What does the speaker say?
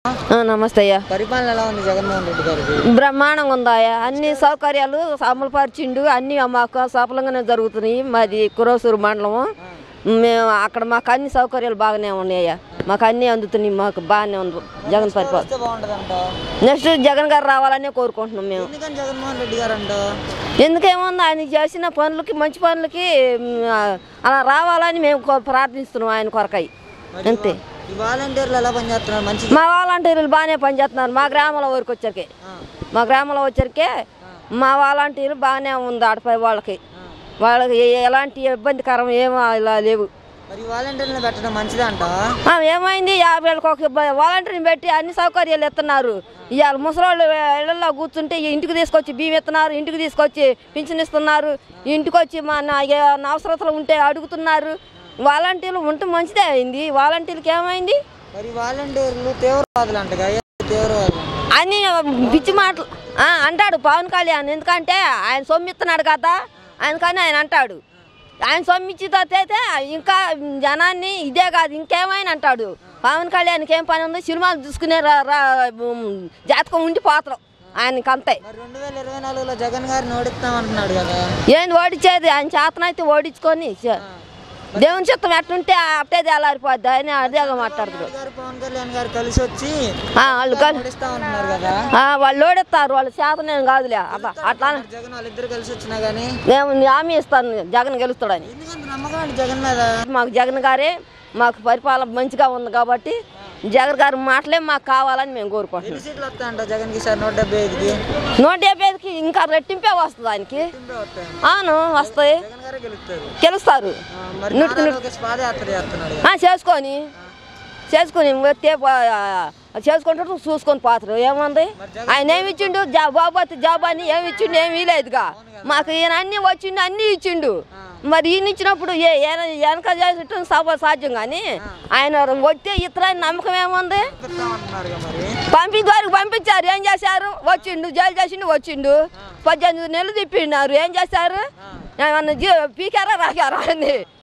ఆ, నమస్తే అయ్యా పరిపాలన ఎలా ఉంది జగన్మోహన్ రెడ్డి గారికి బ్రహ్మాండంగా ఉందాయా అన్ని సౌకర్యాలు అమలుపరిచిండు అన్ని మాకు సఫలంగానే జరుగుతున్నాయి మాది కురోసూరు మండలము మేము అక్కడ మాకు అన్ని సౌకర్యాలు బాగానే ఉన్నాయ్యా మాకు అన్ని అందుతున్నాయి మాకు బాగానే ఉంది జగన్ పరిపాలన వస్తే బాగుంటుందంట నెక్స్ట్ జగన్ గారు రావాలనే కోరుకుంటున్నాం మేము ఎందుకని జగన్మోహన్ రెడ్డి గారు అంట ఎందుకేముంది ఆయన చేసిన పనులకి మంచి పనులకి మ్, అలా రావాలని మేము కో- ప్రార్థిస్తున్నాం ఆయన కొరకై అంతే ఈ వాలంటీర్లు ఎలా పనిచేస్తున్నారు మంచి మా వాలంటీర్లు బాగానే పనిచేస్తున్నారు మా గ్రామంలో వరకు వచ్చరికి మా గ్రామంలో వచ్చరికే మా వాలంటీర్లు బాగానే ఉంది ఆడపై వాళ్ళకి వాళ్ళకి ఏ- ఎలాంటి ఇబ్బందికరం ఏమో ఇలా లేవు మరి ఈ వాలంటీర్లను పెట్టడం మంచిదంట ఆ, ఏమైంది యాభై ఏళ్ళకి ఒక ఇబ్బ- వాలంటీర్ని పెట్టి అన్ని సౌకర్యాలు ఇస్తున్నారు ఇవాళ ముసలోళ్ళు ఇళ్లలో కూర్చుంటే ఈ ఇంటికి తీసుకొచ్చి బియ్యం ఇస్తున్నారు ఇంటికి తీసుకొచ్చి పింఛన్ ఇస్తున్నారు ఇంటికి వచ్చి మా నా ఏమన్నా అవసరతలు ఉంటే అడుగుతున్నారు వాలంటీర్లు ఉంటే మంచిదే అయింది వాలంటీర్లకి ఏమైంది మరి వాలంటీర్లు తీవ్రవాదులు అంటగా ఏ తీవ్రవాదులు అని పిచ్చి మాటలు ఆ, అంటాడు పవన్ కళ్యాణ్ ఎందుకంటే ఆయన సొమ్మిస్తున్నాడు కదా ఆయనకని ఆయన అంటాడు ఆయన సొమ్మిచ్చితో అయితే ఇంకా జనాన్ని ఇదే కాదు ఇంకేమైనా అంటాడు పవన్ కళ్యాణ్కి ఏం పని ఉంది సినిమాలు చూసుకునే రా- రా- ఉమ్, జాతకం ఉండిపోతారు ఆయనకి అంతే మరి రెండు వేల ఇరవై నాలుగులో జగన్ గారిని ఓడిస్తాం అంటున్నాడు కదా ఏంది ఓడించేది ఆయన చేతనైతే ఓడించుకొని చే- దేవుని చిత్తం ఎట్టుంటే అట్టే తేలారిపోద్ది ఆయన అదే మాట్లాడుతారు గారు పవన్ కళ్యాణ్ గారు కలిసి వచ్చి ఆ, వాళ్ళు కల్- ఓడిస్తాం అంటున్నారు కదా ఆ, వాళ్ళు ఓడిస్తారు వాళ్ళ చేతనేం కాదులే అట్లా అట్లా మరి జగన్ వాళ్ళిద్దరు కలిసి వచ్చినా గానీ నేను హామీ ఇస్తాను జగన్ గెలుస్తాడని ఎందుకంత నమ్మకం అండి జగన్ మీద మాకు జగన్ గారే మాకు పరిపాలన మంచిగా ఉంది కాబట్టి జగన్ గారి మాటలే మాకు కావాలని మేము కోరుకుంటున్నాం ఎన్ని సీట్లు వస్తాయంట జగన్ కి సార్ నూట డెబ్బై ఐదుకి నూట డెబ్బై ఐదుకి ఇంకా రెట్టింపే వస్తుంది ఆయనకి టింపే వస్తాయి అవును వస్తాయి జగన్ గారే గెలుస్తారు గెలుస్తారు ఆ, మరి నూటికి నారా నూరు- లోకేష్ పాదయాత్ర చేస్తున్నాడు ఆ, చేసుకొని చేసుకొని వస్తే చేసుకుంటారు చూసుకొని పోతారు ఏముంది ఆయన ఏమి ఇచ్చిండు జా బాబు అయితే జాబ్ అని ఏమి ఇచ్చిండు ఏమీ లేదుగా మాకు ఈయన అన్ని వచ్చిండు అన్ని ఇచ్చిండు మరి ఈయన ఇచ్చినప్పుడు ఏ ఈయన వెనక చేసేటం సభ సాధ్యం కానీ ఆయన వస్తే ఇతరని నమ్మకం ఏముంది అంటున్నారు మరి పంపి ద్వారా పంపించారు ఏం చేశారు వచ్చిండు జైలు చేసిండు వచ్చిండు పద్దెనిమిది నెలలు తిప్పినారు ఏం చేశారు ఏమన్నా జీ- పీకారా రాకారా అని